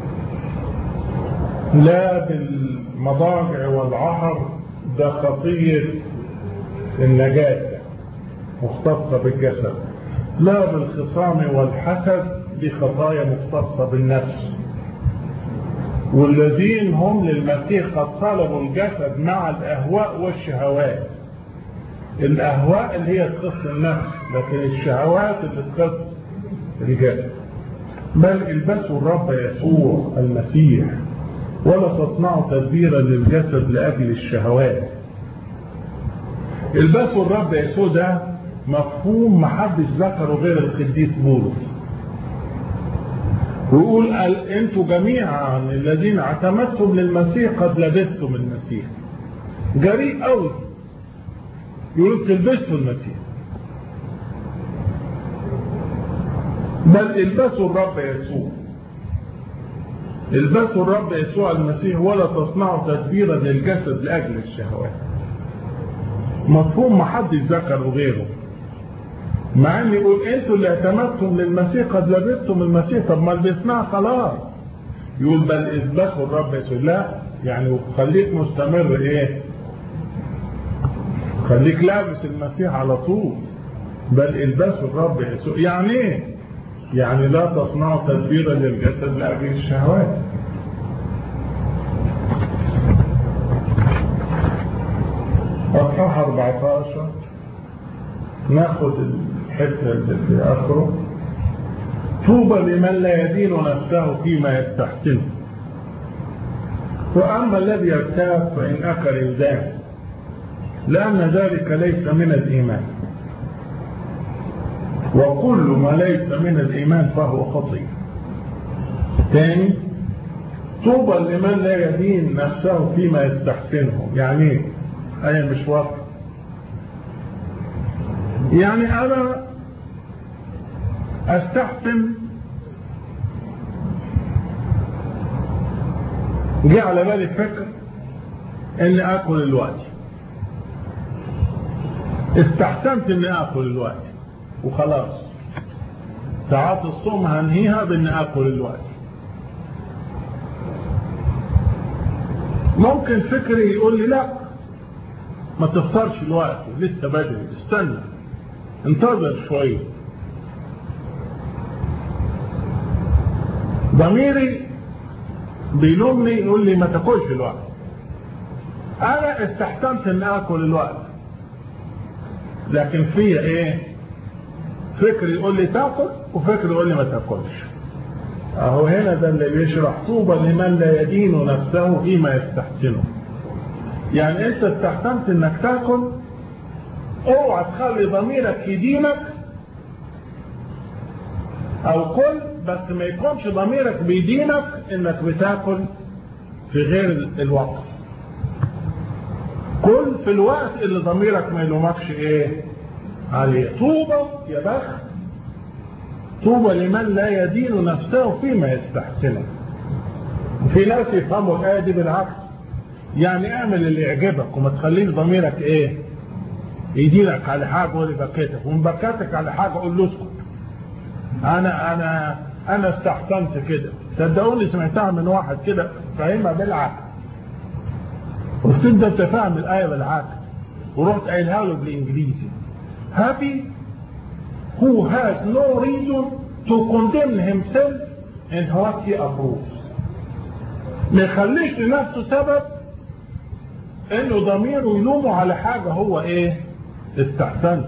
لا بالمضاجع والعهر ده خطية النجاسة مختصة بالجسد لا بالخصام والحسد دي خطايا مختصة بالنفس والذين هم للمسيح قد صلبوا الجسد مع الأهواء والشهوات الأهواء اللي هي تخص النفس لكن الشهوات اللي تخص الجسد بل البسوا الرب يسوع المسيح ولا تصنعوا تدبيرا للجسد لأجل الشهوات البسوا الرب يسوع ده مفهوم محدش ذكره غير القديس بولس ويقول انتوا جميعا الذين اعتمدتم للمسيح قد لبستم المسيح جريء قوي يقول تلبسوا المسيح بل البسوا الرب يسوع البسوا الرب يسوع المسيح ولا تصنعوا تدبيرا للجسد لاجل الشهوات مفهوم محدش ذكره غيره مع ان يقول انتوا اللي اعتمدتم للمسيح قد لبستم المسيح طب ما لبسناه خلاص يقول بل اثبتوا الرب يسوع لا يعني خليك مستمر ايه خليك لابس المسيح على طول بل البسوا الرب يسوع يعني ايه يعني لا تصنعوا تدبيرا للجسد لاجل الشهوات اصحاح 14 ناخد الحته اللي في اخره طوبى لمن لا يدين نفسه فيما يستحسنه واما الذي يرتاب فان اكل يدان لان ذلك ليس من الايمان وكل ما ليس من الايمان فهو خطيئ ثاني طوبى لمن لا يدين نفسه فيما يستحسنه يعني ايه ايه مش واضحه يعني انا استحسن جه على بالي فكر اني اكل الوقت استحسنت اني اكل الوقت وخلاص ساعات الصوم هنهيها باني اكل الوقت ممكن فكري يقول لي لا ما تفطرش الوقت لسه بدري استنى انتظر شوية ضميري بيلومني يقول لي ما تاكلش الوقت انا استحسنت ان اكل الوقت لكن في ايه فكر يقول لي تاكل وفكر يقول لي ما تاكلش اهو هنا ده اللي بيشرح طوبى لمن لا يدين نفسه فيما يستحسنه يعني انت استحسنت انك تاكل اوعى تخلي ضميرك يدينك او كل بس ما يكونش ضميرك بيدينك انك بتاكل في غير الوقت كل في الوقت اللي ضميرك ما يلومكش ايه عليه طوبى يا بخت طوبى لمن لا يدين نفسه فيما يستحسنه في ناس يفهموا الايه دي بالعكس يعني اعمل اللي يعجبك وما تخليش ضميرك ايه يدينك على حاجه ولا يبكتك ومن بكتك على حاجه قول له اسكت انا انا انا استحسنت كده صدقوني سمعتها من واحد كده فاهمها بالعكس وتبدا انت فاهم الايه بالعكس ورحت قايلها له بالانجليزي هابي who has no reason to condemn himself in what he approves ما يخليش لنفسه سبب انه ضميره يلومه على حاجة هو ايه استحسن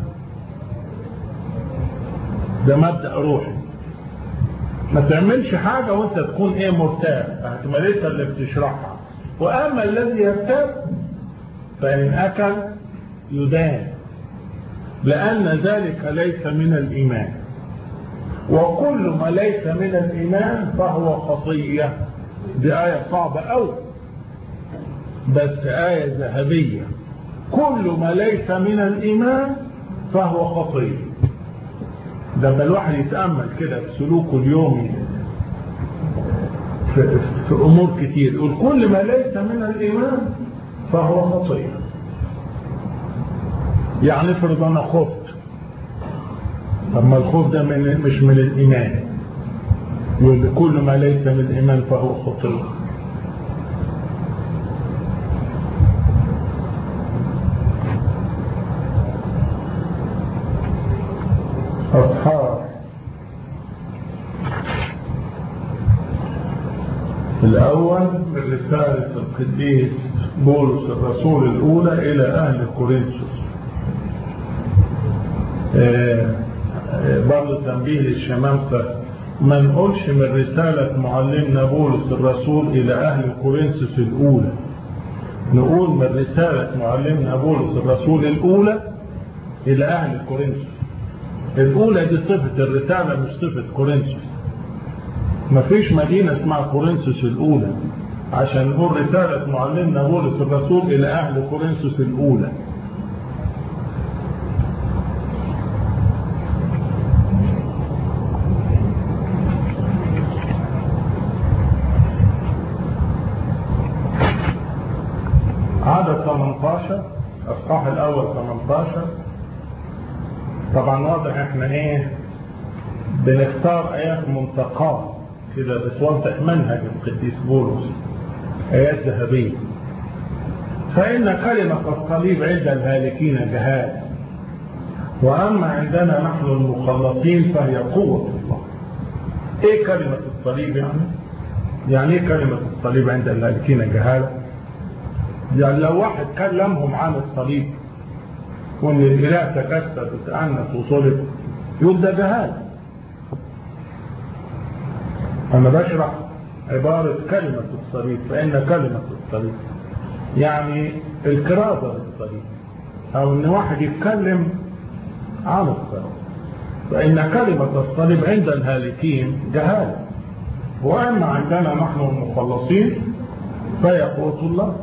ده مبدأ روحي ما تعملش حاجة وانت تكون ايه مرتاب احتماليتها اللي بتشرحها واما الذي يرتاب فان اكل يدان لان ذلك ليس من الايمان وكل ما ليس من الايمان فهو خطيه دي آية صعبة أوي بس آية ذهبية كل ما ليس من الإيمان فهو خطير لما الواحد يتأمل كده في سلوكه اليومي في, في أمور كتير يقول كل ما ليس من الإيمان فهو خطير يعني افرض أنا خفت طب ما الخوف ده من مش من الإيمان يقول كل ما ليس من الإيمان فهو خطير أصحاب الأول من رسالة القديس بولس الرسول الأولى إلى أهل كورنثوس برضه تنبيه للشمامسة ما نقولش من رسالة معلمنا بولس الرسول إلى أهل كورنثوس الأولى نقول من رسالة معلمنا بولس الرسول الأولى إلى أهل كورنثوس الأولى دي صفة الرسالة مش صفة كورنثوس مفيش مدينة اسمها كورنثوس الأولى عشان نقول رسالة معلمنا بولس الرسول إلى أهل كورنثوس الأولى عدد 18 اصحاح الاول 18 طبعا واضح احنا ايه بنختار ايات منتقاه كده بتوضح منهج القديس بولس ايات ذهبيه فان كلمه الصليب عند الهالكين جهاد واما عندنا نحن المخلصين فهي قوه الله ايه كلمه الصليب يعني يعني ايه كلمه الصليب عند الهالكين جهاله يعني لو واحد كلمهم عن الصليب وان الاله تكسر وتأنس وصلب يقول ده جهال انا بشرح عبارة كلمة الصليب فإن كلمة الصليب يعني الكرازة للصليب او ان واحد يتكلم عن الصليب فإن كلمة الصليب عند الهالكين جهالة وأما عندنا نحن المخلصين فهي قوة الله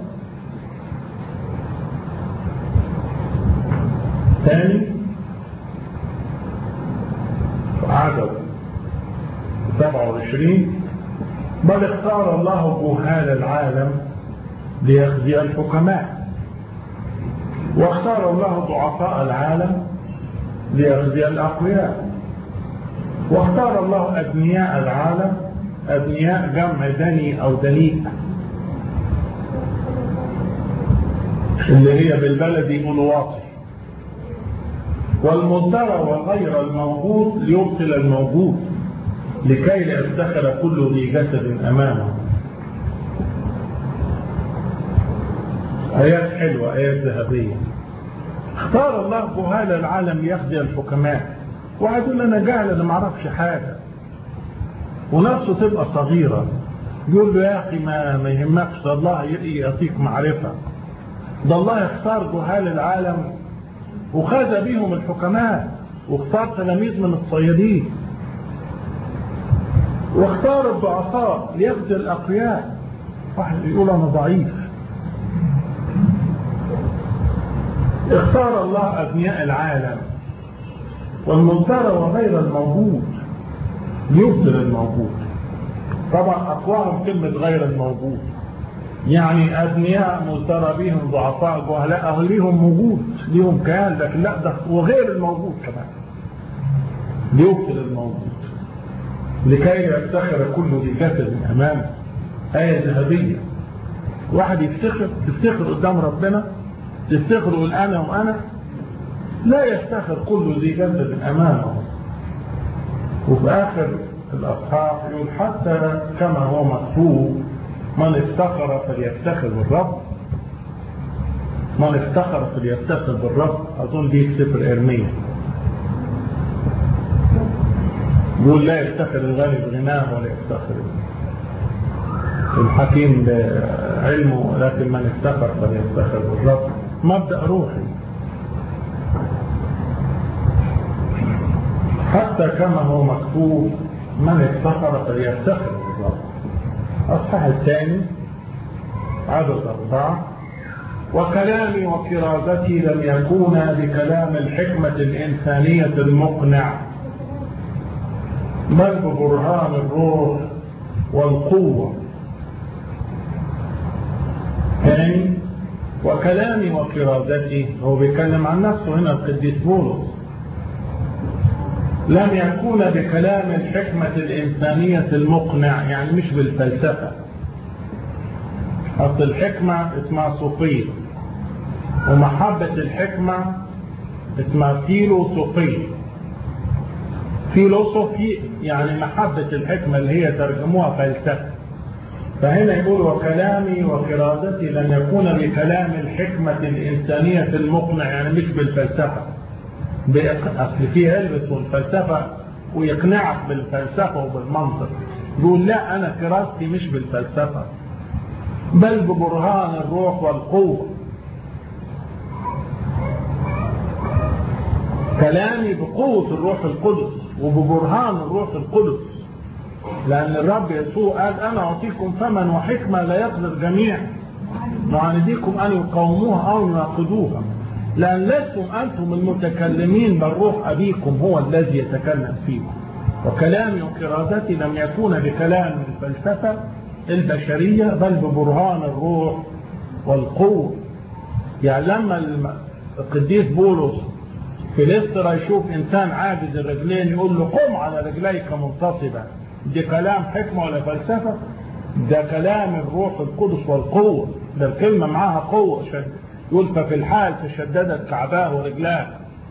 ثاني عدد 27 بل اختار الله جهال العالم ليخزي الحكماء واختار الله ضعفاء العالم ليخزي الأقوياء واختار الله أبنياء العالم أبنياء جمع دني أو دنيء اللي هي بالبلدي ملواطي والمضطر وغير الموجود ليبطل الموجود لكي لا يفتخر كل ذي جسد امامه ايات حلوه ايات ذهبيه اختار الله جهال العالم يخزي الحكماء واحد يقول انا جاهل انا ما اعرفش حاجه ونفسه تبقى صغيره يقول له يا اخي ما, ما يهمكش ده الله يعطيك معرفه ده الله يختار جهال العالم وخاذ بهم الحكماء واختار تلاميذ من الصيادين واختار الضعفاء ليخزي الاقوياء واحد يقول انا ضعيف اختار الله ابنياء العالم والمنتر وغير الموجود ليبطل الموجود طبعا اقواهم كلمه غير الموجود يعني أبنياء ملترى بهم ضعفاء جهلاء أهو ليهم وجود ليهم كيان لكن لا ده وغير الموجود كمان ليبطل الموجود لكي يفتخر كل ذي جسد أمامه آية ذهبية واحد يفتخر تفتخر قدام ربنا تفتخر يقول أنا وأنا لا يفتخر كل ذي جسد أمامه وفي آخر الأصحاح يقول حتى كما هو مكتوب من افتخر فليفتخر بالرب من افتخر فليفتخر بالرب أظن دي في سفر إرميا يقول لا يفتخر الغني بغناه ولا يفتخر الحكيم بعلمه لكن من افتخر فليفتخر بالرب مبدأ روحي حتى كما هو مكتوب من افتخر فليفتخر بالرب الأصحاح الثاني عدد أربعة وكلامي وكرازتي لم يكونا بكلام الحكمة الإنسانية المقنع بل ببرهان الروح والقوة ثاني وكلامي وكرازتي هو بيتكلم عن نفسه هنا القديس بولس لم يكون بكلام الحكمة الإنسانية المقنع يعني مش بالفلسفة أصل الحكمة اسمها صوفية ومحبة الحكمة اسمها فيلوسوفية فيلوسوفي يعني محبة الحكمة اللي هي ترجموها فلسفة فهنا يقول وكلامي وكرازتي لن يكون بكلام الحكمة الإنسانية المقنع يعني مش بالفلسفة أصل في علبس والفلسفة ويقنعك بالفلسفة وبالمنطق يقول لا أنا كراستي مش بالفلسفة بل ببرهان الروح والقوة كلامي بقوة الروح القدس وببرهان الروح القدس لأن الرب يسوع قال أنا أعطيكم فما وحكمة لا يقدر جميع معانديكم أن يقاوموها أو يناقضوها لأن لستم أنتم المتكلمين بل روح أبيكم هو الذي يتكلم فيكم وكلامي وكرازتي لم يكون بكلام الفلسفة البشرية بل ببرهان الروح والقوة يعني لما القديس بولس في لسرا يشوف إنسان عاجز الرجلين يقول له قم على رجليك منتصبا دي كلام حكمة ولا فلسفة ده كلام الروح القدس والقوة ده الكلمة معاها قوة شد يقول ففي الحال تشددت كعباه ورجلاه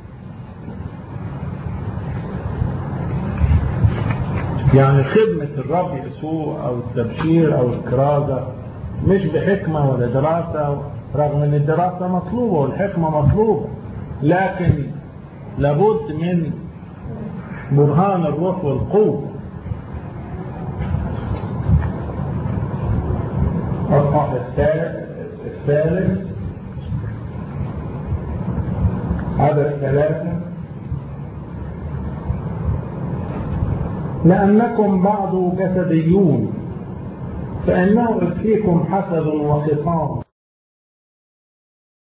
يعني خدمة الرب يسوع أو التبشير أو الكرازة مش بحكمة ولا دراسة رغم أن الدراسة مطلوبة والحكمة مطلوبة لكن لابد من برهان الروح والقوة الصح الثالث عدد ثلاثة لأنكم بعض جسديون فإنه فيكم حسد وخصام